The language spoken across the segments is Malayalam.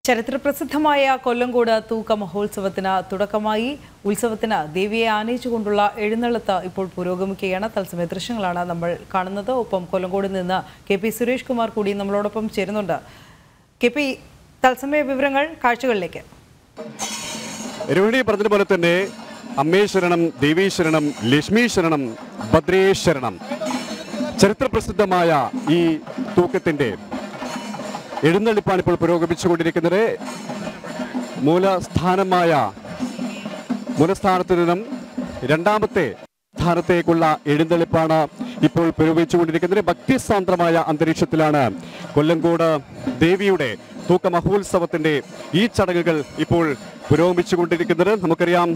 ചരിത്രപ്രസിദ്ധമായ കൊല്ലങ്കോട് തൂക്ക മഹോത്സവത്തിന് തുടക്കമായി ഉത്സവത്തിന് ദേവിയെ ആനയിച്ചുകൊണ്ടുള്ള എഴുന്നള്ളത്ത് ഇപ്പോൾ പുരോഗമിക്കുകയാണ് തത്സമയ ദൃശ്യങ്ങളാണ് നമ്മൾ കാണുന്നത് ഒപ്പം കൊല്ലങ്കോട് നിന്ന് കെ പി സുരേഷ് കുമാർ കൂടി നമ്മളോടൊപ്പം ചേരുന്നുണ്ട് കെ പി തത്സമയ വിവരങ്ങൾ കാഴ്ചകളിലേക്ക് രോഹിണി പറഞ്ഞതുപോലെ തന്നെ അമ്മേ ശരണം ദേവീ ശരണം ലക്ഷ്മി ശരണം ഭദ്രേ ശരണം ചരിത്രപ്രസിദ്ധമായ ഈ തൂക്കത്തിന്റെ എഴുന്നള്ളിപ്പാണ് ഇപ്പോൾ പുരോഗമിച്ചുകൊണ്ടിരിക്കുന്നത് മൂലസ്ഥാനമായ മൂലസ്ഥാനത്തു നിന്നും രണ്ടാമത്തെ സ്ഥാനത്തേക്കുള്ള എഴുന്നള്ളിപ്പാണ് ഇപ്പോൾ പുരോഗമിച്ചുകൊണ്ടിരിക്കുന്നത് ഭക്തിസാന്ദ്രമായ അന്തരീക്ഷത്തിലാണ് കൊല്ലങ്കോട് ദേവിയുടെ തൂക്ക മഹോത്സവത്തിന്റെ ഈ ചടങ്ങുകൾ ഇപ്പോൾ പുരോഗമിച്ചുകൊണ്ടിരിക്കുന്നത് നമുക്കറിയാം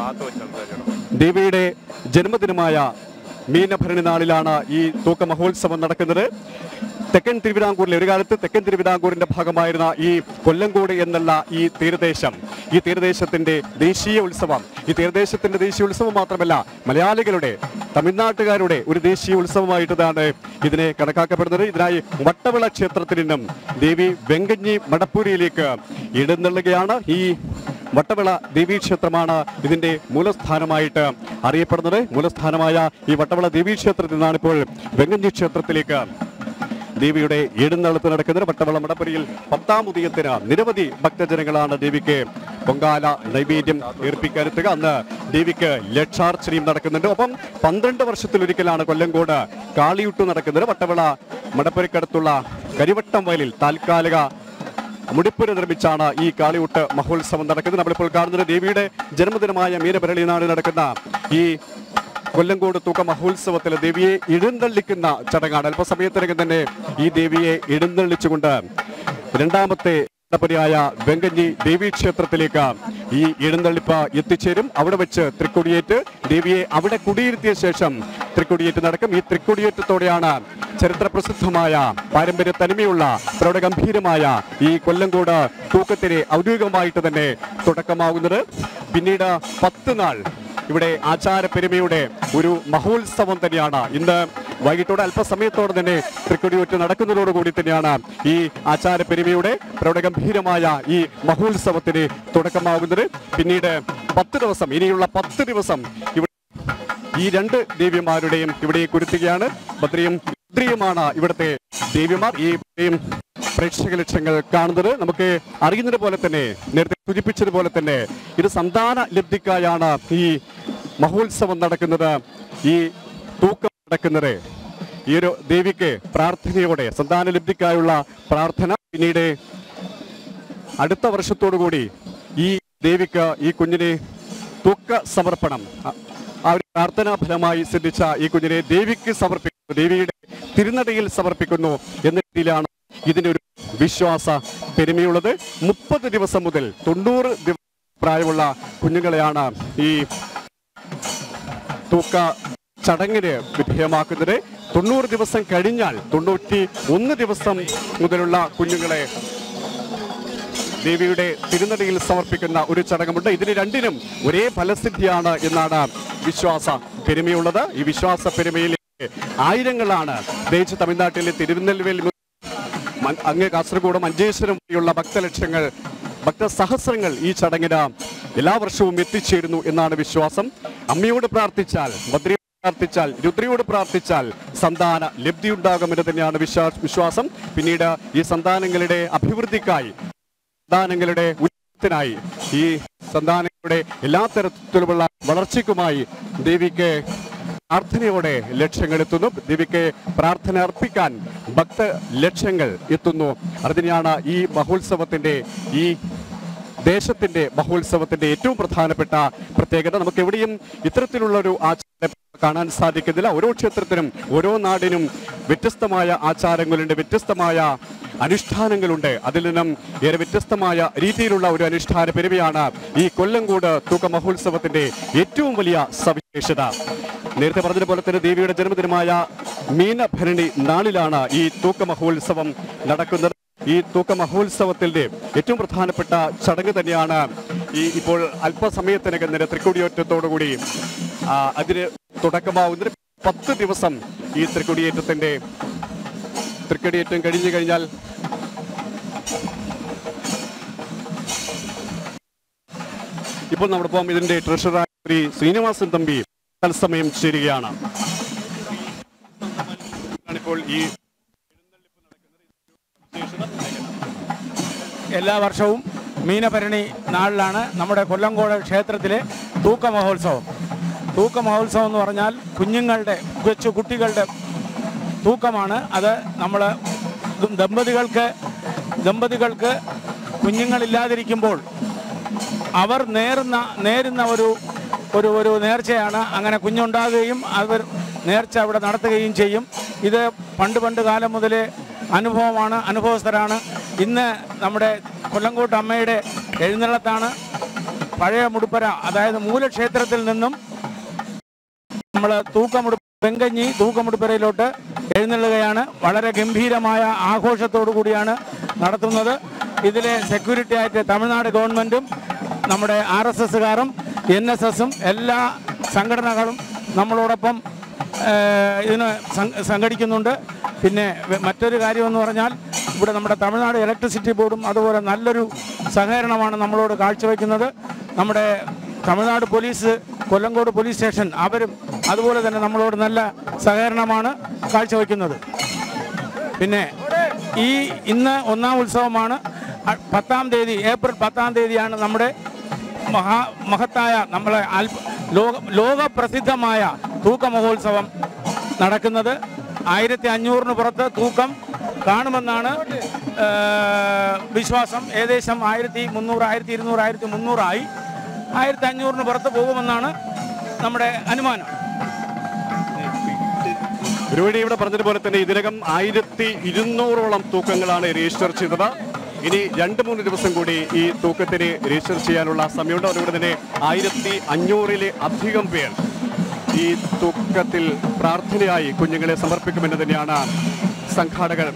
ദേവിയുടെ ജന്മദിനമായ മീനഭരണി നാളിലാണ് ഈ തൂക്ക മഹോത്സവം നടക്കുന്നത് തെക്കൻ തിരുവിതാംകൂറിലെ ഒരു കാലത്ത് തെക്കൻ തിരുവിതാംകൂറിന്റെ ഭാഗമായിരുന്ന ഈ കൊല്ലങ്കോട് എന്നുള്ള ഈ തീരദേശം ഈ തീരദേശത്തിന്റെ ദേശീയ ഉത്സവം ഈ തീരദേശത്തിന്റെ ദേശീയ ഉത്സവം മാത്രമല്ല മലയാളികളുടെ തമിഴ്നാട്ടുകാരുടെ ഒരു ദേശീയ ഉത്സവമായിട്ടാണ് ഇതിനെ കണക്കാക്കപ്പെടുന്നത് ഇതിനായി വട്ടവിള ക്ഷേത്രത്തിൽ നിന്നും ദേവി വെങ്കഞ്ഞി മടപ്പൂരിയിലേക്ക് എഴുന്നള്ളുകയാണ് ഈ വട്ടവിള ദേവീക്ഷേത്രമാണ് ഇതിന്റെ മൂലസ്ഥാനമായിട്ട് അറിയപ്പെടുന്നത് മൂലസ്ഥാനമായ ഈ വട്ടവിള ദേവീക്ഷേത്രത്തിൽ നിന്നാണ് ഇപ്പോൾ വെങ്കഞ്ഞി ക്ഷേത്രത്തിലേക്ക് ദേവിയുടെ എഴുന്നള്ളത്ത് നടക്കുന്നത് വട്ടവള മടപ്പുരയിൽ പത്താം ഉദയത്തിന് നിരവധി ഭക്തജനങ്ങളാണ് ദേവിക്ക് പൊങ്കാല നൈവേദ്യം ഏർപ്പിക്കാനെത്തുക അന്ന് ദേവിക്ക് ലക്ഷാർച്ചനയും നടക്കുന്നുണ്ട് ഒപ്പം പന്ത്രണ്ട് വർഷത്തിലൊരിക്കലാണ് കൊല്ലങ്കോട് കാളിയൂട്ട് നടക്കുന്നത് വട്ടവിള മടപ്പുരക്കടുത്തുള്ള കരിവട്ടം വയലിൽ താൽക്കാലിക മുടിപ്പുര നിർമ്മിച്ചാണ് ഈ കാളിയൂട്ട് മഹോത്സവം നടക്കുന്നത് നമ്മളിപ്പോൾ കാണുന്നത് ദേവിയുടെ ജന്മദിനമായ മീനപരളി നാട് നടക്കുന്ന ഈ കൊല്ലങ്കോട് തൂക്ക മഹോത്സവത്തിൽ ദേവിയെ എഴുന്നള്ളിക്കുന്ന ചടങ്ങാണ് അല്പസമയത്തിനകം തന്നെ ഈ ദേവിയെ എഴുന്നള്ളിച്ചുകൊണ്ട് രണ്ടാമത്തെ ായ വെങ്കഞ്ഞി ദേവീക്ഷേത്രത്തിലേക്ക് ഈ എഴുന്നള്ളിപ്പ് എത്തിച്ചേരും അവിടെ വെച്ച് തൃക്കൊടിയേറ്റ് ദേവിയെ അവിടെ കുടിയിരുത്തിയ ശേഷം തൃക്കൊടിയേറ്റ് നടക്കും ഈ തൃക്കൊടിയേറ്റത്തോടെയാണ് ചരിത്രപ്രസിദ്ധമായ പാരമ്പര്യ തനിമയുള്ള പ്രൗഢഗംഭീരമായ ഈ കൊല്ലങ്കോട് തൂക്കത്തിന് ഔദ്യോഗികമായിട്ട് തന്നെ തുടക്കമാകുന്നത് പിന്നീട് പത്ത് നാൾ ഇവിടെ ആചാരപ്പെരുമയുടെ ഒരു മഹോത്സവം തന്നെയാണ് ഇന്ന് വൈകിട്ടോടെ അല്പസമയത്തോടെ തന്നെ തൃക്കൊടിയൊറ്റ് നടക്കുന്നതോടുകൂടി തന്നെയാണ് ഈ ആചാരപ്പെരുമയുടെ പ്രൗഢഗംഭീരമായ ഈ മഹോത്സവത്തിന് തുടക്കമാകുന്നത് പിന്നീട് പത്ത് ദിവസം ഇനിയുള്ള പത്ത് ദിവസം ഇവിടെ ഈ രണ്ട് ദേവിമാരുടെയും ഇവിടെ കുരുത്തുകയാണ് ഭദ്രയും രുദ്രിയുമാണ് ഇവിടുത്തെ ദേവിമാർ ഈ ഇവിടെയും പ്രേക്ഷക ലക്ഷ്യങ്ങൾ കാണുന്നത് നമുക്ക് അറിയുന്നത് പോലെ തന്നെ നേരത്തെ സൂചിപ്പിച്ചതുപോലെ തന്നെ ഇത് സന്താന ലബ്ധിക്കായാണ് ഈ മഹോത്സവം നടക്കുന്നത് ഈ തൂക്കം നടക്കുന്നത് ഈ ഒരു ദേവിക്ക് പ്രാർത്ഥനയോടെ സന്താന ലബ്ധിക്കായുള്ള പ്രാർത്ഥന പിന്നീട് അടുത്ത വർഷത്തോടുകൂടി ഈ ദേവിക്ക് ഈ കുഞ്ഞിനെ തൂക്ക സമർപ്പണം അ- ആ ഒരു പ്രാർത്ഥനാ ഫലമായി സിദ്ധിച്ച ഈ കുഞ്ഞിനെ ദേവിക്ക് സമർപ്പിക്കുന്നു ദേവിയുടെ തിരുനടയിൽ സമർപ്പിക്കുന്നു എന്ന രീതിയിലാണ് ഇതിന്റെ ഒരു വിശ്വാസ പെരുമയുള്ളത് മുപ്പത് ദിവസം മുതൽ തൊണ്ണൂറ് ദിവസം പ്രായമുള്ള കുഞ്ഞുങ്ങളെയാണ് ഈ തൂക്ക ചടങ്ങിന് വിധേയമാക്കുന്നത് തൊണ്ണൂറ് ദിവസം കഴിഞ്ഞാൽ തൊണ്ണൂറ്റി ഒന്ന് ദിവസം മുതലുള്ള കുഞ്ഞുങ്ങളെ ദേവിയുടെ തിരുനടയിൽ സമർപ്പിക്കുന്ന ഒരു ചടങ്ങുമുണ്ട് ഇതിന് രണ്ടിനും ഒരേ ഫലസിദ്ധിയാണ് എന്നാണ് വിശ്വാസ പെരുമയുള്ളത് ഈ വിശ്വാസ പെരുമയിലേക്ക് ആയിരങ്ങളാണ് പ്രത്യേകിച്ച് തമിഴ്നാട്ടിലെ തിരുനെൽവേലി മുതൽ മൻ- അങ്ങ് കാസർഗോഡ് മഞ്ചേശ്വരം വരെയുള്ള ഭക്തലക്ഷങ്ങൾ ഭക്തസഹസ്രങ്ങൾ ഈ ചടങ്ങിന് എല്ലാ വർഷവും എത്തിച്ചേരുന്നു എന്നാണ് വിശ്വാസം അമ്മയോട് പ്രാർത്ഥിച്ചാൽ ഭദ്രയോട് പ്രാർത്ഥിച്ചാൽ രുദ്രയോട് പ്രാർത്ഥിച്ചാൽ സന്താന ലബ്ധി ഉണ്ടാകുമെന്ന് തന്നെയാണ് വിശ്വാ- വിശ്വാസം പിന്നീട് ഈ സന്താനങ്ങളുടെ അഭിവൃദ്ധിക്കായി സന്താനങ്ങളുടെ ഉന്നതത്തിനായി ഈ സന്താനങ്ങളുടെ എല്ലാ തരത്തിലുമുള്ള വളർച്ചയ്ക്കുമായി ദേവിക്ക് പ്രാർത്ഥനയോടെ ലക്ഷ്യങ്ങൾ എത്തുന്നു ദേവിക്ക് പ്രാർത്ഥന അർപ്പിക്കാൻ ഭക്ത ലക്ഷ്യങ്ങൾ എത്തുന്നു അതിനെയാണ് ഈ മഹോത്സവത്തിന്റെ ഈ ദേശത്തിന്റെ മഹോത്സവത്തിന്റെ ഏറ്റവും പ്രധാനപ്പെട്ട പ്രത്യേകത നമുക്ക് എവിടെയും ഇത്തരത്തിലുള്ള ഒരു ആചാരം കാണാൻ സാധിക്കുന്നില്ല ഓരോ ക്ഷേത്രത്തിനും ഓരോ നാടിനും വ്യത്യസ്തമായ ആചാരങ്ങളുണ്ട് വ്യത്യസ്തമായ അനുഷ്ഠാനങ്ങളുണ്ട് അതിൽ നിന്നും ഏറെ വ്യത്യസ്തമായ രീതിയിലുള്ള ഒരു അനുഷ്ഠാന പെരുമയാണ് ഈ കൊല്ലങ്കോട് തൂക്ക മഹോത്സവത്തിന്റെ ഏറ്റവും വലിയ സവിശേഷത നേരത്തെ പറഞ്ഞതുപോലെ തന്നെ ദേവിയുടെ ജന്മദിനമായ മീനഭരണി നാളിലാണ് ഈ തൂക്ക മഹോത്സവം നടക്കുന്നത് ഈ തൂക്ക മഹോത്സവത്തിന്റെ ഏറ്റവും പ്രധാനപ്പെട്ട ചടങ്ങ് തന്നെയാണ് ഈ ഇപ്പോൾ അല്പസമയത്തിനകം തന്നെ തൃക്കൊടിയേറ്റത്തോടുകൂടി ആ, അതിന് തുടക്കമാവുന്നത് പത്ത് ദിവസം ഈ തൃക്കൊടിയേറ്റത്തിന്റെ തൃക്കൊടിയേറ്റം കഴിഞ്ഞു കഴിഞ്ഞാൽ ഇപ്പോൾ നമ്മോടൊപ്പം ഇതിന്റെ ട്രഷറർ ശ്രീ ശ്രീനിവാസൻ തമ്പി തത്സമയം ചേരുകയാണ് ഇപ്പോൾ ഈ എല്ലാ വർഷവും മീനഭരണി നാളിലാണ് നമ്മുടെ കൊല്ലങ്കോട് ക്ഷേത്രത്തിലെ തൂക്ക മഹോത്സവം തൂക്ക മഹോത്സവം എന്ന് പറഞ്ഞാൽ കുഞ്ഞുങ്ങളുടെ കൊച്ചു കുട്ടികളുടെ തൂക്കമാണ് അത് നമ്മൾ ദമ്പതികൾക്ക് ദമ്പതികൾക്ക് കുഞ്ഞുങ്ങളില്ലാതിരിക്കുമ്പോൾ അവർ നേരുന്ന നേരുന്ന ഒരു ഒരു ഒരു നേർച്ചയാണ് അങ്ങനെ കുഞ്ഞുണ്ടാകുകയും അവർ നേർച്ച അവിടെ നടത്തുകയും ചെയ്യും ഇത് പണ്ട് പണ്ട് കാലം മുതലേ അനുഭവമാണ് അനുഭവസ്ഥരാണ് ഇന്ന് നമ്മുടെ കൊല്ലങ്കോട്ട് അമ്മയുടെ എഴുന്നള്ളത്താണ് പഴയ മുടുപ്പര അതായത് മൂലക്ഷേത്രത്തിൽ നിന്നും നമ്മൾ തൂക്കമുടു വെങ്കഞ്ഞി തൂക്കമുടുപ്പരയിലോട്ട് എഴുന്നള്ളുകയാണ് വളരെ ഗംഭീരമായ ആഘോഷത്തോടു കൂടിയാണ് നടത്തുന്നത് ഇതിലെ സെക്യൂരിറ്റി ആയിട്ട് തമിഴ്നാട് ഗവൺമെൻറ്റും നമ്മുടെ ആർ എസ് എസ്സുകാരും എൻ എസ് എസും എല്ലാ സംഘടനകളും നമ്മളോടൊപ്പം ഏഹ്, ഇതിന് സം- സംഘടിക്കുന്നുണ്ട് പിന്നെ വെ- മറ്റൊരു കാര്യമെന്ന് പറഞ്ഞാൽ ഇവിടെ നമ്മുടെ തമിഴ്നാട് ഇലക്ട്രിസിറ്റി ബോർഡും അതുപോലെ നല്ലൊരു സഹകരണമാണ് നമ്മളോട് കാഴ്ചവെക്കുന്നത് നമ്മുടെ Tamil Nadu police Kollengode police station അവരും അതുപോലെ തന്നെ നമ്മളോട് നല്ല സഹകരണമാണ് കാഴ്ചവെക്കുന്നത് പിന്നെ ഈ ഇന്ന് ഒന്നാം ഉത്സവമാണ് അ- പത്താം തീയതി ഏപ്രിൽ പത്താം തീയതിയാണ് നമ്മുടെ മഹാ മഹത്തായ നമ്മളെ അൽപ ലോക ലോകപ്രസിദ്ധമായ തൂക്ക മഹോത്സവം നടക്കുന്നത് ആയിരത്തി അഞ്ഞൂറിന് പുറത്ത് തൂക്കം കാണുമെന്നാണ് ഏ, വിശ്വാസം ഏകദേശം ആയിരത്തി മുന്നൂറ് ആയിരത്തി ഇരുന്നൂറ് ആയിരത്തി മുന്നൂറായി ആയിരത്തി അഞ്ഞൂറിന് പുറത്ത് പോകുമെന്നാണ് നമ്മുടെ അനുമാനം ഒരുവഴി ഇവിടെ പറഞ്ഞതുപോലെ തന്നെ ഇതിനകം ആയിരത്തി ഇരുന്നൂറോളം തൂക്കങ്ങളാണ് രജിസ്റ്റർ ചെയ്തത് ഇനി രണ്ട് മൂന്ന് ദിവസം കൂടി ഈ തൂക്കത്തിന് രജിസ്റ്റർ ചെയ്യാനുള്ള സമയമുണ്ട് അതുകൊണ്ട് തന്നെ ആയിരത്തി അഞ്ഞൂറിലെ അധികം പേർ ഈ തൂക്കത്തിൽ പ്രാർത്ഥനയായി കുഞ്ഞുങ്ങളെ സമർപ്പിക്കുമെന്ന് തന്നെയാണ് സംഘാടകർ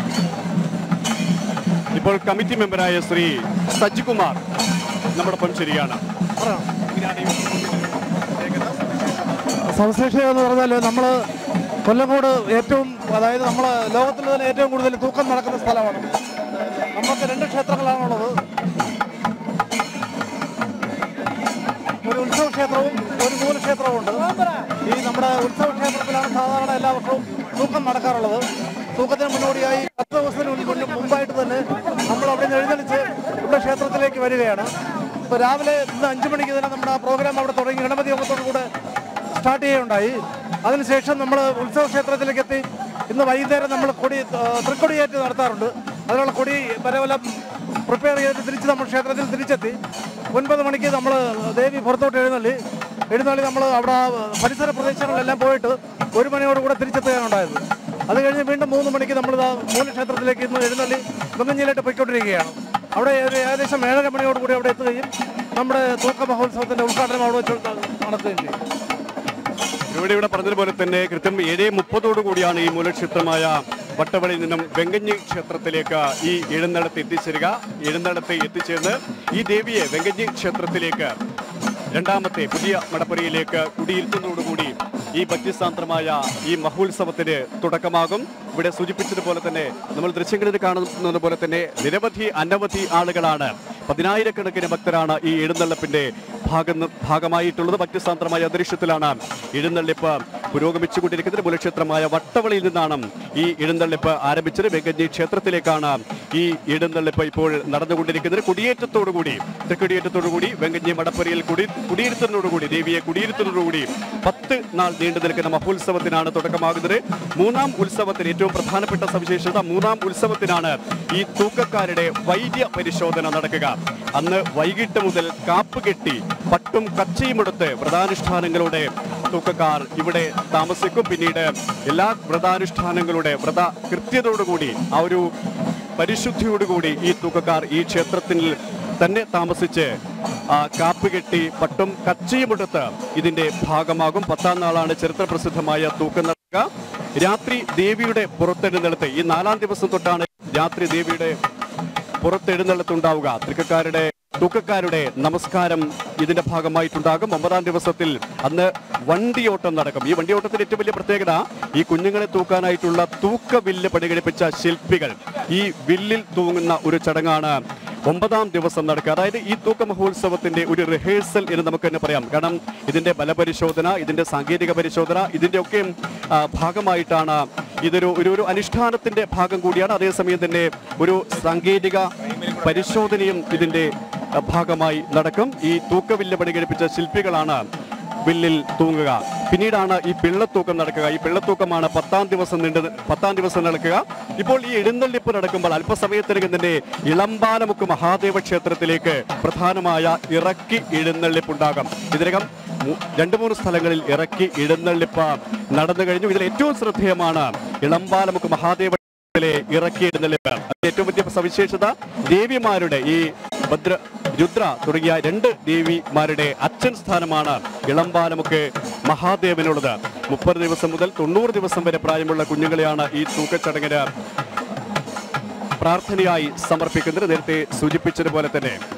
ഇപ്പോൾ കമ്മിറ്റി മെമ്പറായ ശ്രീ സജ്കുമാർ നമ്മോടൊപ്പം ശരിയാണ് സവിശേഷത എന്ന് പറഞ്ഞാൽ നമ്മൾ കൊല്ലങ്കോട് ഏറ്റവും അതായത് നമ്മൾ ലോകത്തിൽ തന്നെ ഏറ്റവും കൂടുതൽ തൂക്കം നടക്കുന്ന സ്ഥലമാണ് നമുക്ക് രണ്ട് ക്ഷേത്രങ്ങളാണുള്ളത് ഒരു ഉത്സവ ക്ഷേത്രവും ഒരു മൂലക്ഷേത്രവും ഉണ്ട് ഈ നമ്മുടെ ഉത്സവ ക്ഷേത്രത്തിലാണ് സാധാരണ എല്ലാ വർഷവും തൂക്കം നടക്കാറുള്ളത് തൂക്കത്തിന് മുന്നോടിയായി പത്ത് ദിവസത്തിന് മുൻ- മുൻ- മുമ്പായിട്ട് തന്നെ നമ്മൾ അവിടെ നിന്ന് എഴുന്നള്ളിച്ച് ഇവിടെ ക്ഷേത്രത്തിലേക്ക് വരികയാണ് ഇപ്പോൾ രാവിലെ ഇന്ന് അഞ്ചു മണിക്ക് തന്നെ നമ്മുടെ ആ പ്രോഗ്രാം അവിടെ തുടങ്ങി ഗണപതി യോഗത്തോടു കൂടെ സ്റ്റാർട്ട് ചെയ്യുകയുണ്ടായി അതിനുശേഷം നമ്മൾ ഉത്സവ ക്ഷേത്രത്തിലേക്ക് എത്തി ഇന്ന് വൈകുന്നേരം നമ്മൾ കൊടി ആ, തൃക്കൊടിയേറ്റ് നടത്താറുണ്ട് അതിനുള്ള കൊടി പരവലം പ്രിപ്പയർ ചെയ്തിട്ട് തിരിച്ച് നമ്മൾ ക്ഷേത്രത്തിൽ തിരിച്ചെത്തി ഒൻപത് മണിക്ക് നമ്മൾ ദേവി പുറത്തോട്ട് എഴുന്നള്ളി എഴുന്നള്ളി നമ്മൾ അവിടെ ആ പരിസര പ്രദേശങ്ങളിലെല്ലാം പോയിട്ട് ഒരു മണിയോടുകൂടെ തിരിച്ചെത്തുകയാണ് ഉണ്ടായത് അത് കഴിഞ്ഞ് വീണ്ടും മൂന്ന് മണിക്ക് നമ്മൾ മൂന്ന് ക്ഷേത്രത്തിലേക്ക് ഇന്ന് എഴുന്നള്ളി വെങ്ങഞ്ഞിയിലോട്ട് പോയിക്കൊണ്ടിരിക്കുകയാണ് അവിടെ ഒരു ഏകദേശം ഏഴര മണിയോടുകൂടി അവിടെ എത്തുകയും നമ്മുടെ തൂക്ക മഹോത്സവത്തിന്റെ ഉദ്ഘാടനം അവിടെ വെച്ച് നടത്തുകയും ചെയ്യും ഇവിടെ ഇവിടെ പറഞ്ഞതുപോലെ തന്നെ കൃത്യം ഏഴ് മുപ്പതോടു കൂടിയാണ് ഈ മൂലക്ഷേത്രമായ വട്ടവളിയിൽ നിന്നും വെങ്കഞ്ഞി ക്ഷേത്രത്തിലേക്ക് ഈ എഴുന്നള്ളത്ത് എത്തിച്ചേരുക എഴുന്നള്ളത്ത് എത്തിച്ചേർന്ന് ഈ ദേവിയെ വെങ്കഞ്ഞി ക്ഷേത്രത്തിലേക്ക് രണ്ടാമത്തെ പുതിയ മടപ്പുരയിലേക്ക് കുടിയിരുത്തുന്നതോടുകൂടി ഈ ഭക്തിസാന്ദ്രമായ ഈ മഹോത്സവത്തിന് തുടക്കമാകും ഇവിടെ സൂചിപ്പിച്ചതുപോലെ തന്നെ നമ്മൾ ദൃശ്യങ്ങളിൽ കാണുന്നത് പോലെ തന്നെ നിരവധി അനവധി ആളുകളാണ് പതിനായിരക്കണക്കിന് ഭക്തരാണ് ഈ എഴുന്നള്ളപ്പിന്റെ ഭാഗം ഭാഗമായിട്ടുള്ളത് ഭക്തിസാന്ദ്രമായ അന്തരീക്ഷത്തിലാണ് എഴുന്നള്ളിപ്പ് പുരോഗമിച്ചുകൊണ്ടിരിക്കുന്നത് മൂലക്ഷേത്രമായ വട്ടവളിയിൽ നിന്നാണ് ഈ എഴുന്നള്ളിപ്പ് ആരംഭിച്ചത് വെങ്കഞ്ഞി ക്ഷേത്രത്തിലേക്കാണ് ഈ എഴുന്നള്ളിപ്പ് ഇപ്പോൾ നടന്നുകൊണ്ടിരിക്കുന്നത് കുടിയേറ്റത്തോടുകൂടി തൃക്കൊടിയേറ്റത്തോടുകൂടി വെങ്കഞ്ഞി മടപ്പുരയിൽ കുടി കുടിയിരുത്തുന്നതോടുകൂടി ദേവിയെ കുടിയിരുത്തുന്നതോടുകൂടി പത്ത് നാൾ നീണ്ടു നിൽക്കുന്ന മഹോത്സവത്തിനാണ് തുടക്കമാകുന്നത് മൂന്നാം ഉത്സവത്തിന് ഏറ്റവും പ്രധാനപ്പെട്ട സവിശേഷത മൂന്നാം ഉത്സവത്തിനാണ് ഈ തൂക്കക്കാരുടെ വൈദ്യ പരിശോധന നടക്കുക അന്ന് വൈകിട്ട് മുതൽ കാപ്പ് കെട്ടി പട്ടും കച്ചയുമെടുത്ത് വ്രതാനുഷ്ഠാനങ്ങളുടെ തൂക്കക്കാർ ഇവിടെ താമസിക്കും പിന്നീട് എല്ലാ വ്രതാനുഷ്ഠാനങ്ങളുടെ വ്രത കൃത്യതയോടുകൂടി ആ ഒരു പരിശുദ്ധിയോടുകൂടി ഈ തൂക്കക്കാർ ഈ ക്ഷേത്രത്തിൽ തന്നെ താമസിച്ച് ആ, കാപ്പ് കെട്ടി പട്ടും കച്ചയുമെടുത്ത് ഇതിന്റെ ഭാഗമാകും പത്താം നാളാണ് ചരിത്ര പ്രസിദ്ധമായ തൂക്കം നടക്കുക രാത്രി ദേവിയുടെ പുറത്തെഴുന്നള്ളത്ത് ഈ നാലാം ദിവസം തൊട്ടാണ് രാത്രി ദേവിയുടെ പുറത്തെഴുന്നള്ളത്തുണ്ടാവുക തൃക്കക്കാരുടെ തൂക്കക്കാരുടെ നമസ്കാരം ഇതിന്റെ ഭാഗമായിട്ടുണ്ടാകും ഒമ്പതാം ദിവസത്തിൽ അന്ന് വണ്ടിയോട്ടം നടക്കും ഈ വണ്ടിയോട്ടത്തിന്റെ ഏറ്റവും വലിയ പ്രത്യേകത ഈ കുഞ്ഞുങ്ങളെ തൂക്കാനായിട്ടുള്ള തൂക്ക വില്ല് പണികഴിപ്പിച്ച ശില്പികൾ ഈ വില്ലിൽ തൂങ്ങുന്ന ഒരു ചടങ്ങാണ് ഒമ്പതാം ദിവസം നടക്കുക അതായത് ഈ തൂക്ക മഹോത്സവത്തിന്റെ ഒരു റിഹേഴ്സൽ എന്ന് നമുക്ക് തന്നെ പറയാം കാരണം ഇതിന്റെ ബലപരിശോധന ഇതിന്റെ സാങ്കേതിക പരിശോധന ഇതിന്റെ ഒക്കെ ആ, ഭാഗമായിട്ടാണ് ഇതൊരു ഒരു ഒരു അനുഷ്ഠാനത്തിന്റെ ഭാഗം കൂടിയാണ് അതേസമയം തന്നെ ഒരു സാങ്കേതിക പരിശോധനയും ഇതിന്റെ ആ, ഭാഗമായി നടക്കും ഈ തൂക്കവില്ല് പണികഴിപ്പിച്ച ശില്പികളാണ് വില്ലിൽ തൂങ്ങുക പിന്നീടാണ് ഈ പിള്ളത്തൂക്കം നടക്കുക ഈ പിള്ളത്തൂക്കമാണ് പത്താം ദിവസം നീണ്ടു പത്താം ദിവസം നടക്കുക ഇപ്പോൾ ഈ എഴുന്നള്ളിപ്പ് നടക്കുമ്പോൾ അല്പസമയത്തിനകം തന്നെ ഇളമ്പാലമുക്ക് മഹാദേവ ക്ഷേത്രത്തിലേക്ക് പ്രധാനമായ ഇറക്കി എഴുന്നള്ളിപ്പുണ്ടാകും ഇതിനകം മു- രണ്ട് മൂന്ന് സ്ഥലങ്ങളിൽ ഇറക്കി എഴുന്നള്ളിപ്പ് നടന്നു കഴിഞ്ഞു ഇതിൽ ഏറ്റവും ശ്രദ്ധേയമാണ് ഇളമ്പാലമുക്ക് മഹാദേവ ിലെ ഇറക്കിയിടുന്നള്ളിപ്പ് അതിൽ ഏറ്റവും വലിയ സവിശേഷത ദേവിമാരുടെ ഈ ഭദ്ര രുദ്ര തുടങ്ങിയ രണ്ട് ദേവിമാരുടെ അച്ഛൻ സ്ഥാനമാണ് ഇളമ്പാലമൊക്കെ മഹാദേവനുള്ളത് മുപ്പത് ദിവസം മുതൽ തൊണ്ണൂറ് ദിവസം വരെ പ്രായമുള്ള കുഞ്ഞുങ്ങളെയാണ് ഈ തൂക്കച്ചടങ്ങിന് പ്രാർത്ഥനയായി സമർപ്പിക്കുന്നത് നേരത്തെ സൂചിപ്പിച്ചതുപോലെ തന്നെ